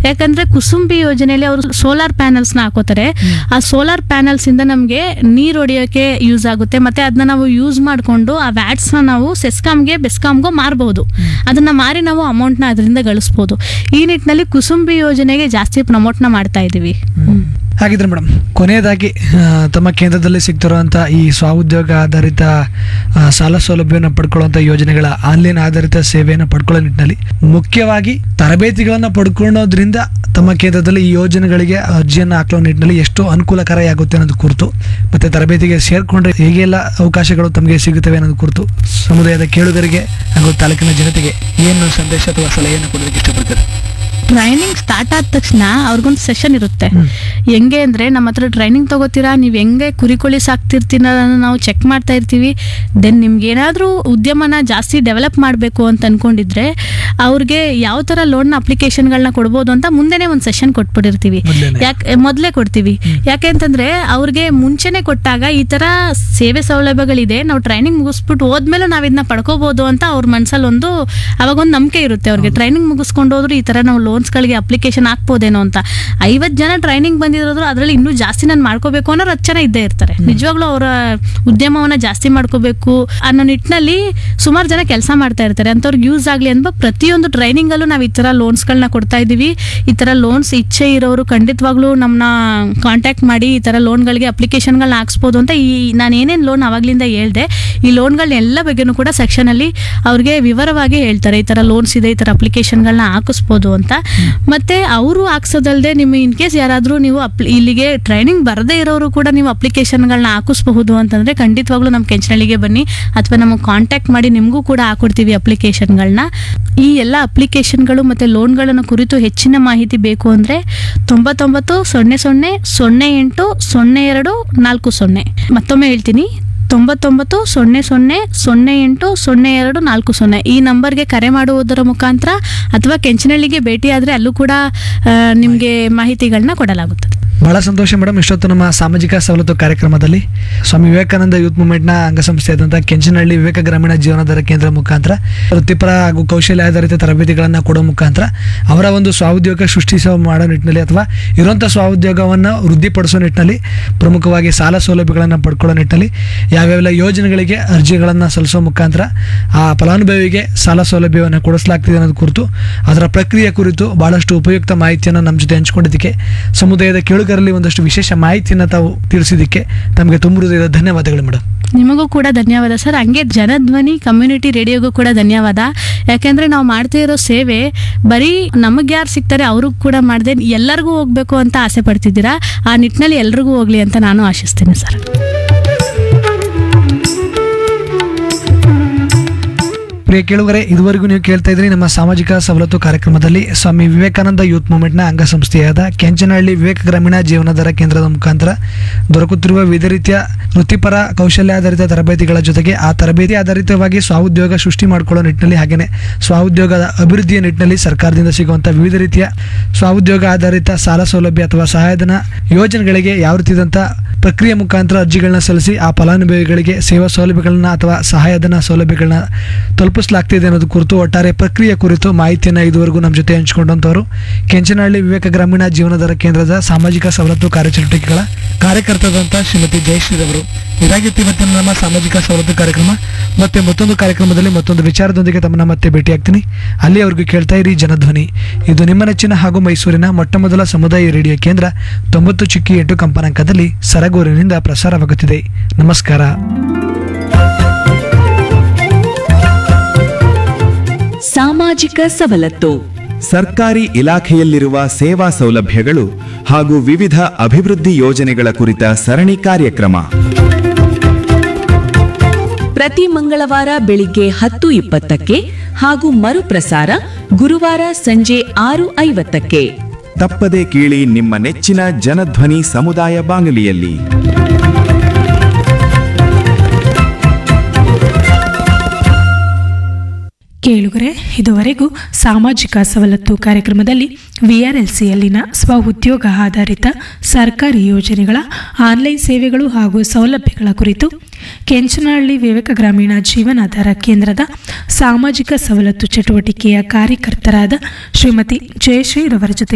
ಯಾಕಂದ್ರೆ ಕುಸುಂಬಿ ಯೋಜನೆಯಲ್ಲಿ ಅವರು ಸೋಲಾರ್ ಪ್ಯಾನಲ್ಸ್ ನ ಹಾಕೋತಾರೆ ಆ ಸೋಲಾರ್ ಪ್ಯಾನಲ್ಸ್ ಇಂದ ನಮಗೆ ನೀರು ಹೊಡಿಯೋಕೆ ಯೂಸ್ ಆಗುತ್ತೆ ಮತ್ತೆ ಅದನ್ನ ನಾವು ಯೂಸ್ ಮಾಡಿಕೊಂಡು ಆ ವ್ಯಾಟ್ಸ್ ನ ನಾವು ಸೆಸ್ಕಾಮ್ಗೆ ಬೆಸ್ಕಾಮ್ಗೋ ಮಾರಬಹುದು ಅದನ್ನ ಮಾರಿ ನಾವು ಅಮೌಂಟ್ ನ ಅದರಿಂದ ಗಳಿಸ್ಬೋದು ಈ ನಿಟ್ಟಿನಲ್ಲಿ ಕುಸುಂಬಿ ಯೋಜನೆಗೆ ಜಾಸ್ತಿ ಪ್ರಮೋಟ್ ನ ಮಾಡ್ತಾ ಇದೀವಿ ಹಾಗಿದ್ರೆ ಮೇಡಮ್ ಕೊನೆಯದಾಗಿ ಆ, ತಮ್ಮ ಕೇಂದ್ರದಲ್ಲಿ ಸಿಗ್ತಿರುವಂಥ ಈ ಸ್ವಉದ್ಯೋಗ ಆಧಾರಿತ ಆ, ಸಾಲ ಸೌಲಭ್ಯವನ್ನು ಪಡ್ಕೊಳ್ಳುವಂಥ ಯೋಜನೆಗಳ ಆನ್ಲೈನ್ ಆಧಾರಿತ ಸೇವೆಯನ್ನು ಪಡ್ಕೊಳ್ಳೋ ನಿಟ್ಟಿನಲ್ಲಿ ಮುಖ್ಯವಾಗಿ ತರಬೇತಿಗಳನ್ನು ಪಡ್ಕೊಳ್ಳೋದ್ರಿಂದ ತಮ್ಮ ಕೇಂದ್ರದಲ್ಲಿ ಈ ಯೋಜನೆಗಳಿಗೆ ಅರ್ಜಿಯನ್ನು ಹಾಕೋ ನಿಟ್ಟಿನಲ್ಲಿ ಎಷ್ಟು ಅನುಕೂಲಕರ ಅನ್ನೋದು ಕುರಿತು ಮತ್ತೆ ತರಬೇತಿಗೆ ಸೇರ್ಕೊಂಡ್ರೆ ಹೇಗೆಲ್ಲ ಅವಕಾಶಗಳು ತಮಗೆ ಸಿಗುತ್ತವೆ ಅನ್ನೋದು ಕುರಿತು ಸಮುದಾಯದ ಕೇಳುಗರಿಗೆ ಹಾಗೂ ತಾಲೂಕಿನ ಜನತೆಗೆ ಏನು ಸಂದೇಶ ಅಥವಾ ಸಲಹೆಯನ್ನು ಕೊಡೋದಕ್ಕೆ ಇಷ್ಟಪಡ್ತಾರೆ ಟ್ರೈನಿಂಗ್ ಸ್ಟಾರ್ಟ್ ಆದ ತಕ್ಷಣ ಅವ್ರಿಗೊಂದು ಸೆಷನ್ ಇರುತ್ತೆ ಹ್ಮ್. ಹೆಂಗೆ ಅಂದ್ರೆ ನಮ್ಮ ಹತ್ರ ಟ್ರೈನಿಂಗ್ ತಗೋತೀರಾ ನೀವು ಹೆಂಗೆ ಕುರಿಕೋಳಿ ಸಾಕ್ತಿರ್ತೀರ ನಾವು ಚೆಕ್ ಮಾಡ್ತಾ ಇರ್ತೀವಿ ದೆನ್ ನಿಮ್ಗೆ ಏನಾದರೂ ಉದ್ಯಮನ ಜಾಸ್ತಿ ಡೆವಲಪ್ ಮಾಡಬೇಕು ಅಂತ ಅನ್ಕೊಂಡಿದ್ರೆ ಅವ್ರಿಗೆ ಯಾವ ಥರ ಲೋನ್ ಅಪ್ಲಿಕೇಶನ್ಗಳನ್ನ ಕೊಡ್ಬೋದು ಅಂತ ಮುಂದೆನೇ ಒಂದು ಸೆಷನ್ ಕೊಟ್ಬಿಟ್ಟಿರ್ತೀವಿ ಮೊದ್ಲೇನೆ. ಯಾಕೆ ಮೊದಲೇ ಕೊಡ್ತೀವಿ ಯಾಕೆ ಅಂತಂದ್ರೆ ಅವ್ರಿಗೆ ಮುಂಚೆನೆ ಕೊಟ್ಟಾಗ ಈ ತರ ಸೇವೆ ಸೌಲಭ್ಯಗಳಿದೆ ನಾವು ಟ್ರೈನಿಂಗ್ ಮುಗಿಸ್ಬಿಟ್ಟು ಹೋದ್ಮೇಲೆ ನಾವು ಇದನ್ನ ಪಡ್ಕೋಬಹುದು ಅಂತ ಅವ್ರ ಮನ್ಸಲ್ಲಿ ಒಂದು ಅವಾಗ ಒಂದು ನಂಬಿಕೆ ಇರುತ್ತೆ ಅವ್ರಿಗೆ ಟ್ರೈನಿಂಗ್ ಮುಗಿಸ್ಕೊಂಡು ಹೋದ್ರು ಈ ತರ ನಾವು ಲೋನ್ಸ್ಗಳಿಗೆ ಅಪ್ಲಿಕೇಶನ್ ಹಾಕ್ಬೋದೇನೋ ಅಂತ ಐವತ್ತು ಜನ ಟ್ರೈನಿಂಗ್ ಬಂದಿರೋದ್ರು ಅದರಲ್ಲಿ ಇನ್ನೂ ಜಾಸ್ತಿ ನಾನು ಮಾಡ್ಕೋಬೇಕು ಅನ್ನೋರು ಹತ್ತು ಜನ ಇದ್ದೇ ಇರ್ತಾರೆ ನಿಜವಾಗ್ಲೂ ಅವರ ಉದ್ಯಮವನ್ನ ಜಾಸ್ತಿ ಮಾಡ್ಕೋಬೇಕು ಅನ್ನೋ ನಿಟ್ಟಿನಲ್ಲಿ ಸುಮಾರು ಜನ ಕೆಲಸ ಮಾಡ್ತಾ ಇರ್ತಾರೆ ಅಂಥವ್ರಿಗೆ ಯೂಸ್ ಆಗಲಿ ಅಂತ ಪ್ರತಿಯೊಂದು ಟ್ರೈನಿಂಗ್ ಅಲ್ಲೂ ನಾವು ಈ ತರ ಲೋನ್ಸ್ಗಳನ್ನ ಕೊಡ್ತಾ ಇದೀವಿ ಈ ತರ ಲೋನ್ಸ್ ಇಚ್ಛೆ ಇರೋರು ಖಂಡಿತವಾಗ್ಲೂ ನಮ್ಮನ್ನ ಕಾಂಟ್ಯಾಕ್ಟ್ ಮಾಡಿ ಈ ತರ ಲೋನ್ಗಳಿಗೆ ಅಪ್ಲಿಕೇಶನ್ಗಳನ್ನ ಹಾಕ್ಸ್ಬೋದು ಅಂತ ಈ ನಾನು ಏನೇನು ಲೋನ್ ಅವಾಗ್ಲಿಂದ ಹೇಳ್ದೆ ಈ ಲೋನ್ಗಳನ್ನ ಎಲ್ಲ ಬಗ್ಗೆನೂ ಕೂಡ ಸೆಕ್ಷನ್ ಅಲ್ಲಿ ಅವ್ರಿಗೆ ವಿವರವಾಗಿ ಹೇಳ್ತಾರೆ ಈ ತರ ಲೋನ್ಸ್ ಇದೆ ಈ ತರ ಅಪ್ಲಿಕೇಶನ್ಗಳನ್ನ ಹಾಕಿಸ್ಬೋದು ಅಂತ ಮತ್ತೆ ಅವರು ಹಾಕ್ಸೋದಲ್ದೆ ನಿಮ್ಮ ಇನ್ ಕೇಸ್ ಯಾರಾದರೂ ನೀವು ಅಪ್ಲಿ ಇಲ್ಲಿಗೆ ಟ್ರೈನಿಂಗ್ ಬರದೇ ಇರೋರು ಕೂಡ ನೀವು ಅಪ್ಲಿಕೇಶನ್ಗಳನ್ನ ಹಾಕಿಸ್ಬಹುದು ಅಂತಂದ್ರೆ ಖಂಡಿತವಾಗ್ಲೂ ನಮ್ಮ ಕೆಂಚನಳ್ಳಿಗೆ ಬನ್ನಿ ಅಥವಾ ನಮಗೆ ಕಾಂಟ್ಯಾಕ್ಟ್ ಮಾಡಿ ನಿಮಗೂ ಕೂಡ ಹಾಕೊಡ್ತೀವಿ ಅಪ್ಲಿಕೇಶನ್ಗಳನ್ನ ಈ ಎಲ್ಲ ಅಪ್ಲಿಕೇಶನ್ಗಳು ಮತ್ತೆ ಲೋನ್ಗಳನ್ನು ಕುರಿತು ಹೆಚ್ಚಿನ ಮಾಹಿತಿ ಬೇಕು ಅಂದ್ರೆ ತೊಂಬತ್ತೊಂಬತ್ತು ಸೊನ್ನೆ ಸೊನ್ನೆ ಸೊನ್ನೆ ಎಂಟು ಸೊನ್ನೆ ಎರಡು ನಾಲ್ಕು ಸೊನ್ನೆ ಮತ್ತೊಮ್ಮೆ ಹೇಳ್ತೀನಿ ತೊಂಬತ್ತೊಂಬತ್ತು ಸೊನ್ನೆ ಸೊನ್ನೆ ಸೊನ್ನೆ ಎಂಟು ಸೊನ್ನೆ ಎರಡು ನಾಲ್ಕು ಸೊನ್ನೆ ಈ ನಂಬರ್ಗೆ ಕರೆ ಮಾಡುವುದರ ಮುಖಾಂತರ ಅಥವಾ ಕೆಂಚನಹಳ್ಳಿಗೆ ಭೇಟಿಯಾದರೆ ಅಲ್ಲೂ ಕೂಡ ನಿಮಗೆ ಮಾಹಿತಿಗಳನ್ನ ಕೊಡಲಾಗುತ್ತದೆ ಬಹಳ ಸಂತೋಷ ಮೇಡಮ್ ಇಷ್ಟೊತ್ತು ನಮ್ಮ ಸಾಮಾಜಿಕ ಸವಲತ್ತು ಕಾರ್ಯಕ್ರಮದಲ್ಲಿ ಸ್ವಾಮಿ ವಿವೇಕಾನಂದ ಯೂತ್ ಮೂವ್ಮೆಂಟ್ನ ಅಂಗಸಂಸ್ಥೆಯಾದಂಥ ಕೆಂಚನಹಳ್ಳಿ ವಿವೇಕ ಗ್ರಾಮೀಣ ಜೀವನಾಧಾರ ಕೇಂದ್ರ ಮುಖಾಂತರ ವೃತ್ತಿಪರ ಹಾಗೂ ಕೌಶಲ್ಯ ಆಧಾರಿತ ತರಬೇತಿಗಳನ್ನು ಕೊಡೋ ಮುಖಾಂತರ ಅವರ ಒಂದು ಸ್ವಾಉದ್ಯೋಗ ಸೃಷ್ಟಿಸೋ ಮಾಡೋ ನಿಟ್ಟಿನಲ್ಲಿ ಅಥವಾ ಇರುವಂಥ ಸ್ವಾಉದ್ಯೋಗವನ್ನು ವೃದ್ಧಿಪಡಿಸೋ ನಿಟ್ಟಿನಲ್ಲಿ ಪ್ರಮುಖವಾಗಿ ಸಾಲ ಸೌಲಭ್ಯಗಳನ್ನು ಪಡ್ಕೊಳ್ಳೋ ನಿಟ್ಟಿನಲ್ಲಿ ಯಾವ್ಯಾವೆಲ್ಲ ಯೋಜನೆಗಳಿಗೆ ಅರ್ಜಿಗಳನ್ನು ಸಲ್ಲಿಸೋ ಮುಖಾಂತರ ಆ ಫಲಾನುಭವಿಗೆ ಸಾಲ ಸೌಲಭ್ಯವನ್ನು ಕೊಡಿಸಲಾಗ್ತಿದೆ ಅನ್ನೋದು ಕುರಿತು ಅದರ ಪ್ರಕ್ರಿಯೆ ಕುರಿತು ಬಹಳಷ್ಟು ಉಪಯುಕ್ತ ಮಾಹಿತಿಯನ್ನು ನಮ್ಮ ಜೊತೆ ಹಂಚಿಕೊಂಡಿದ್ದಕ್ಕೆ ಸಮುದಾಯದ ಕೇಳುಗರಲ್ಲಿ ಒಂದಷ್ಟು ವಿಶೇಷ ಮಾಹಿತಿಯನ್ನು ತಾವು ತಿಳಿಸಿದ್ದಕ್ಕೆ ತಮಗೆ ತುಂಬ ಹೃದಯದ ಧನ್ಯವಾದಗಳು ಮೇಡಮ್ ನಿಮಗೂ ಕೂಡ ಧನ್ಯವಾದ ಸರ್ ಹಂಗೆ ಜನಧ್ವನಿ ಕಮ್ಯುನಿಟಿ ರೇಡಿಯೋಗೂ ಕೂಡ ಧನ್ಯವಾದ ಯಾಕೆಂದ್ರೆ ನಾವು ಮಾಡ್ತಾ ಇರೋ ಸೇವೆ ಬರೀ ನಮಗೆ ಯಾರು ಸಿಗ್ತಾರೆ ಅವ್ರಿಗೂ ಕೂಡ ಮಾಡದೆ ಎಲ್ಲರಿಗೂ ಹೋಗ್ಬೇಕು ಅಂತ ಆಸೆ ಪಡ್ತಿದ್ದೀರಾ ಆ ನಿಟ್ಟಿನಲ್ಲಿ ಎಲ್ರಿಗೂ ಹೋಗ್ಲಿ ಅಂತ ನಾನು ಆಶಿಸ್ತೀನಿ ಸರ್ ಪ್ರಿಯ ಕೇಳುಗರೆ ಇದುವರೆಗೂ ನೀವು ಕೇಳ್ತಾ ಇದ್ರಿ ನಮ್ಮ ಸಾಮಾಜಿಕ ಸವಲತ್ತು ಕಾರ್ಯಕ್ರಮದಲ್ಲಿ ಸ್ವಾಮಿ ವಿವೇಕಾನಂದ ಯೂತ್ ಮೂವ್ಮೆಂಟ್ನ ಅಂಗಸಂಸ್ಥೆಯಾದ ಕೆಂಚನಹಳ್ಳಿ ವಿವೇಕ ಗ್ರಾಮೀಣ ಜೀವನಾಧಾರ ಕೇಂದ್ರದ ಮುಖಾಂತರ ದೊರಕುತ್ತಿರುವ ವಿವಿಧ ರೀತಿಯ ವೃತ್ತಿಪರ ಕೌಶಲ್ಯಾಧಾರಿತ ತರಬೇತಿಗಳ ಜೊತೆಗೆ ಆ ತರಬೇತಿ ಆಧಾರಿತವಾಗಿ ಸ್ವಾಉದ್ಯೋಗ ಸೃಷ್ಟಿ ಮಾಡಿಕೊಳ್ಳೋ ನಿಟ್ಟಿನಲ್ಲಿ ಹಾಗೆಯೇ ಸ್ವಾಉದ್ಯೋಗದ ಅಭಿವೃದ್ಧಿಯ ನಿಟ್ಟಿನಲ್ಲಿ ಸರ್ಕಾರದಿಂದ ಸಿಗುವಂಥ ವಿವಿಧ ರೀತಿಯ ಸ್ವಾಉದ್ಯೋಗ ಆಧಾರಿತ ಸಾಲ ಸೌಲಭ್ಯ ಅಥವಾ ಸಹಾಯಧನ ಯೋಜನೆಗಳಿಗೆ ಯಾವ ರೀತಿಯಾದಂಥ ಪ್ರಕ್ರಿಯೆ ಮುಖಾಂತರ ಅರ್ಜಿಗಳನ್ನ ಸಲ್ಲಿಸಿ ಆ ಫಲಾನುಭವಿಗಳಿಗೆ ಸೇವಾ ಸೌಲಭ್ಯಗಳನ್ನ ಅಥವಾ ಸಹಾಯಧನ ಸೌಲಭ್ಯಗಳನ್ನ ತಲುಪಿಸಲಾಗ್ತಿದೆ ಅನ್ನೋದು ಕುರಿತು ಒಟ್ಟಾರೆ ಪ್ರಕ್ರಿಯೆ ಕುರಿತು ಮಾಹಿತಿಯನ್ನು ಇದುವರೆಗೂ ನಮ್ಮ ಜೊತೆ ಹಂಚಿಕೊಂಡಂಥವರು ಕೆಂಚನಹಳ್ಳಿ ವಿವೇಕ ಗ್ರಾಮೀಣ ಜೀವನಾಧಾರ ಕೇಂದ್ರದ ಸಾಮಾಜಿಕ ಸವಲತ್ತು ಕಾರ್ಯಚಟುವಟಿಕೆಗಳ ಕಾರ್ಯಕರ್ತರಾದಂಥ ಶ್ರೀಮತಿ ಜಯಶ್ರೀರವರು ಇದಾಗಿತ್ತು ಇವತ್ತಿನ ನಮ್ಮ ಸಾಮಾಜಿಕ ಸವಲತ್ತು ಕಾರ್ಯಕ್ರಮ ಮತ್ತೆ ಮತ್ತೊಂದು ಕಾರ್ಯಕ್ರಮದಲ್ಲಿ ಮತ್ತೊಂದು ವಿಚಾರದೊಂದಿಗೆ ತಮ್ಮನ್ನ ಮತ್ತೆ ಭೇಟಿಯಾಗ್ತೀನಿ ಅಲ್ಲಿಯವರೆಗೂ ಕೇಳ್ತಾ ಇರಿ ಜನಧ್ವನಿ ಇದು ನಿಮ್ಮ ನೆಚ್ಚಿನ ಹಾಗೂ ಮೈಸೂರಿನ ಮೊಟ್ಟ ಮೊದಲ ಸಮುದಾಯ ರೇಡಿಯೋ ಕೇಂದ್ರ ತೊಂಬತ್ತು ಚಿಕ್ಕಿ ಎಂಟು ಕಂಪನಾಂಕದಲ್ಲಿ ಸರಗೂರಿನಿಂದ ಪ್ರಸಾರವಾಗುತ್ತಿದೆ ನಮಸ್ಕಾರ ಸಾಮಾಜಿಕ ಸವಲತ್ತು ಸರ್ಕಾರಿ ಇಲಾಖೆಯಲ್ಲಿರುವ ಸೇವಾ ಸೌಲಭ್ಯಗಳು ಹಾಗೂ ವಿವಿಧ ಅಭಿವೃದ್ಧಿ ಯೋಜನೆಗಳ ಕುರಿತ ಸರಣಿ ಕಾರ್ಯಕ್ರಮ ಪ್ರತಿ ಮಂಗಳವಾರ ಬೆಳಿಗ್ಗೆ ಹತ್ತು ಇಪ್ಪತ್ತಕ್ಕೆ ಹಾಗೂ ಮರುಪ್ರಸಾರ ಗುರುವಾರ ಸಂಜೆ ಆರು ಐವತ್ತಕ್ಕೆ ತಪ್ಪದೆ ಕೇಳಿ ನಿಮ್ಮ ನೆಚ್ಚಿನ ಜನಧ್ವನಿ ಸಮುದಾಯ ಬಾನುಲಿಯಲ್ಲಿ ಕೇಳುಗರೆ ಇದುವರೆಗೂ ಸಾಮಾಜಿಕ ಸವಲತ್ತು ಕಾರ್ಯಕ್ರಮದಲ್ಲಿ ವಿಆರ್ಎಲ್ಸಿಯಲ್ಲಿನ ಸ್ವ ಉದ್ಯೋಗ ಆಧಾರಿತ ಸರ್ಕಾರಿ ಯೋಜನೆಗಳ ಆನ್ಲೈನ್ ಸೇವೆಗಳು ಹಾಗೂ ಸೌಲಭ್ಯಗಳ ಕುರಿತು ಕೆಂಚನಹಳ್ಳಿ ವಿವೇಕ ಗ್ರಾಮೀಣ ಜೀವನಾಧಾರ ಕೇಂದ್ರದ ಸಾಮಾಜಿಕ ಸವಲತ್ತು ಚಟುವಟಿಕೆಯ ಕಾರ್ಯಕರ್ತರಾದ ಶ್ರೀಮತಿ ಜಯಶ್ರೀರವರ ಜೊತೆ